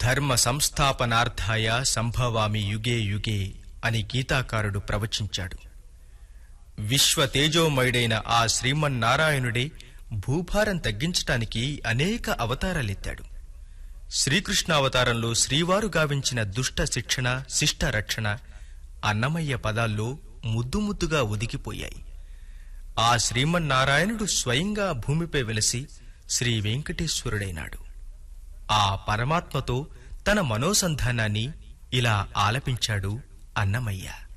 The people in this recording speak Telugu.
ధర్మ సంస్థాపనార్థాయ సంభవామి యుగే యుగే అని గీతాకారుడు ప్రవచించాడు విశ్వ తేజోమయుడైన ఆ శ్రీమన్నారాయణుడే భూభారం తగ్గించటానికి అనేక అవతారాలెత్తాడు శ్రీకృష్ణావతారంలో శ్రీవారు గావించిన దుష్ట శిక్షణ శిష్ట రక్షణ అన్నమయ్య పదాల్లో ముద్దు ముద్దుగా ఒదిగిపోయాయి ఆ శ్రీమన్నారాయణుడు స్వయంగా భూమిపై వెలసి శ్రీ వెంకటేశ్వరుడైనాడు ఆ పరమాత్మతో తన మనోసంధానాన్ని ఇలా ఆలపించాడు అన్నమయ్య